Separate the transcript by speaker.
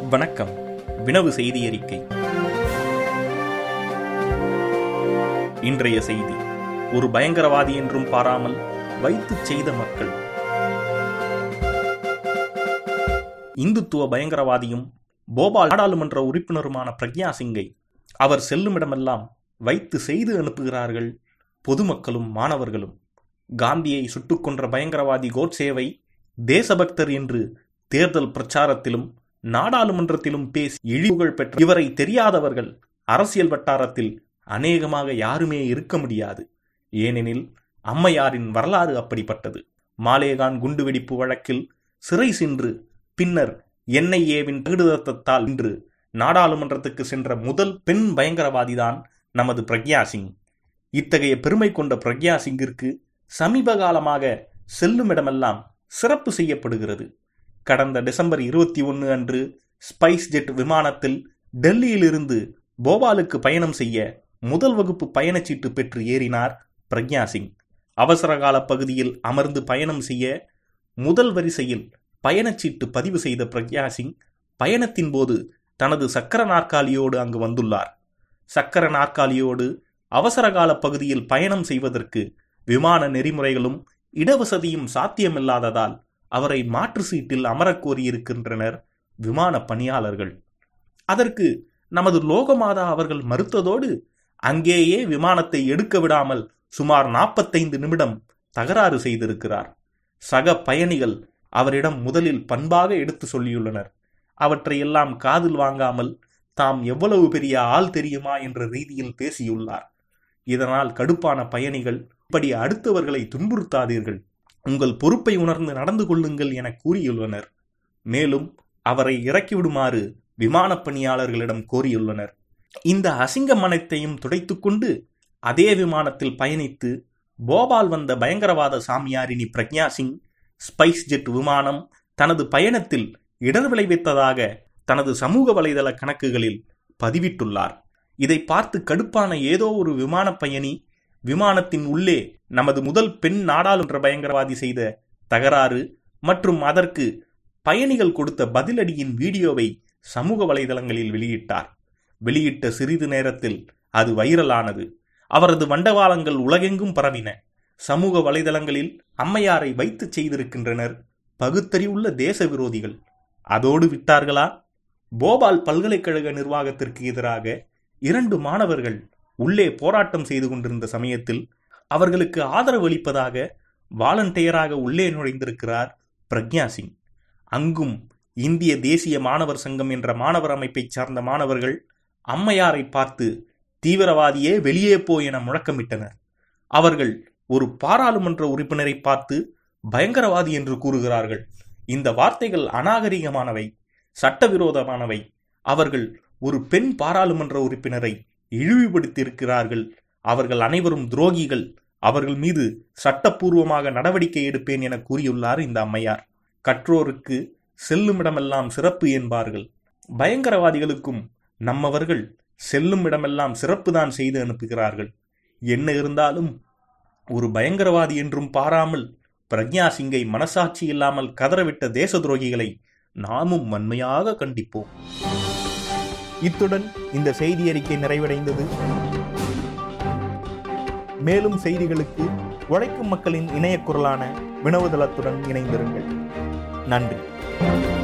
Speaker 1: வணக்கம் வினவு செய்தி அறிக்கை இன்றைய செய்தி ஒரு பயங்கரவாதி என்றும் பாராமல் வைத்து செய்த மக்கள் இந்துத்துவ பயங்கரவாதியும் போபால் நாடாளுமன்ற உறுப்பினருமான பிரக்யா சிங்கை அவர் செல்லுமிடமெல்லாம் வைத்து செய்து அனுப்புகிறார்கள் பொதுமக்களும் மாணவர்களும் காந்தியை சுட்டுக் கொன்ற பயங்கரவாதி கோட்சேவை தேசபக்தர் என்று தேர்தல் பிரச்சாரத்திலும் நாடாளுமன்றத்திலும் பேசி இழிவுகள் பெற்ற இவரை தெரியாதவர்கள் அரசியல் வட்டாரத்தில் அநேகமாக யாருமே இருக்க முடியாது ஏனெனில் அம்மையாரின் வரலாறு அப்படிப்பட்டது மாலேகான் குண்டுவெடிப்பு வழக்கில் சிறை சென்று பின்னர் என்ஐஏவின் தகுடுதத்தால் இன்று நாடாளுமன்றத்துக்கு சென்ற முதல் பெண் பயங்கரவாதிதான் நமது பிரக்யா சிங் இத்தகைய பெருமை கொண்ட பிரக்யா சிங்கிற்கு சமீப காலமாக செல்லுமிடமெல்லாம் சிறப்பு செய்யப்படுகிறது கடந்த டிசம்பர் இருபத்தி ஒன்று அன்று ஸ்பைஸ் ஜெட் விமானத்தில் டெல்லியிலிருந்து போபாலுக்கு பயணம் செய்ய முதல் வகுப்பு பயணச்சீட்டு பெற்று ஏறினார் பிரக்யா சிங் அவசரகால பகுதியில் அமர்ந்து பயணம் செய்ய முதல் வரிசையில் பயணச்சீட்டு பதிவு செய்த பிரக்யா சிங் பயணத்தின் போது தனது சக்கர நாற்காலியோடு அங்கு வந்துள்ளார் சக்கர நாற்காலியோடு அவசரகால பகுதியில் பயணம் செய்வதற்கு விமான நெறிமுறைகளும் இடவசதியும் சாத்தியமில்லாததால் அவரை மாற்று சீட்டில் அமரக் கோரியிருக்கின்றனர் விமான பணியாளர்கள் அதற்கு நமது லோகமாதா அவர்கள் மறுத்ததோடு அங்கேயே விமானத்தை எடுக்க விடாமல் சுமார் நாற்பத்தைந்து நிமிடம் தகராறு செய்திருக்கிறார் சக பயணிகள் அவரிடம் முதலில் பண்பாக எடுத்து சொல்லியுள்ளனர் அவற்றையெல்லாம் காதில் வாங்காமல் தாம் எவ்வளவு பெரிய ஆள் தெரியுமா என்ற ரீதியில் பேசியுள்ளார் இதனால் கடுப்பான பயணிகள் இப்படி அடுத்தவர்களை துன்புறுத்தாதீர்கள் உங்கள் பொறுப்பை உணர்ந்து நடந்து கொள்ளுங்கள் என கூறியுள்ளனர் மேலும் அவரை இறக்கிவிடுமாறு விமானப் பணியாளர்களிடம் கோரியுள்ளனர் இந்த அசிங்கம் அனைத்தையும் துடைத்துக்கொண்டு அதே விமானத்தில் பயணித்து போபால் வந்த பயங்கரவாத சாமியாரினி பிரக்யா சிங் ஸ்பைஸ் ஜெட் விமானம் தனது பயணத்தில் இடர் விளைவித்ததாக தனது சமூக வலைதள கணக்குகளில் பதிவிட்டுள்ளார் இதை பார்த்து கடுப்பான ஏதோ ஒரு விமானப் பயணி விமானத்தின் உள்ளே நமது முதல் பெண் நாடாளுமன்ற பயங்கரவாதி செய்த தகராறு மற்றும் அதற்கு பயணிகள் கொடுத்த பதிலடியின் வீடியோவை சமூக வலைதளங்களில் வெளியிட்டார் வெளியிட்ட சிறிது நேரத்தில் அது வைரலானது அவரது வண்டவாளங்கள் உலகெங்கும் பரவின சமூக வலைதளங்களில் அம்மையாரை வைத்து செய்திருக்கின்றனர் பகுத்தறிவுள்ள தேச விரோதிகள் அதோடு விட்டார்களா போபால் பல்கலைக்கழக நிர்வாகத்திற்கு எதிராக இரண்டு மாணவர்கள் உள்ளே போராட்டம் செய்து கொண்டிருந்த சமயத்தில் அவர்களுக்கு ஆதரவு அளிப்பதாக வாலண்டியராக உள்ளே நுழைந்திருக்கிறார் பிரக்யா சிங் அங்கும் இந்திய தேசிய மாணவர் சங்கம் என்ற மாணவர் அமைப்பை சார்ந்த மாணவர்கள் அம்மையாரை பார்த்து தீவிரவாதியே வெளியே போ என முழக்கமிட்டனர் அவர்கள் ஒரு பாராளுமன்ற உறுப்பினரை பார்த்து பயங்கரவாதி என்று கூறுகிறார்கள் இந்த வார்த்தைகள் அநாகரிகமானவை சட்டவிரோதமானவை அவர்கள் ஒரு பெண் பாராளுமன்ற உறுப்பினரை இழிவுபடுத்தியிருக்கிறார்கள் அவர்கள் அனைவரும் துரோகிகள் அவர்கள் மீது சட்டப்பூர்வமாக நடவடிக்கை எடுப்பேன் என கூறியுள்ளார் இந்த அம்மையார் கற்றோருக்கு செல்லுமிடமெல்லாம் சிறப்பு என்பார்கள் பயங்கரவாதிகளுக்கும் நம்மவர்கள் செல்லும் இடமெல்லாம் சிறப்பு தான் செய்து அனுப்புகிறார்கள் என்ன இருந்தாலும் ஒரு பயங்கரவாதி என்றும் பாராமல் பிரக்யா சிங்கை மனசாட்சி இல்லாமல் கதறவிட்ட தேச துரோகிகளை நாமும் வன்மையாக கண்டிப்போம் இத்துடன் இந்த செய்தி அறிக்கை நிறைவடைந்தது மேலும் செய்திகளுக்கு உழைக்கும் மக்களின் இணைய குரலான வினவுதளத்துடன் இணைந்திருங்கள் நன்றி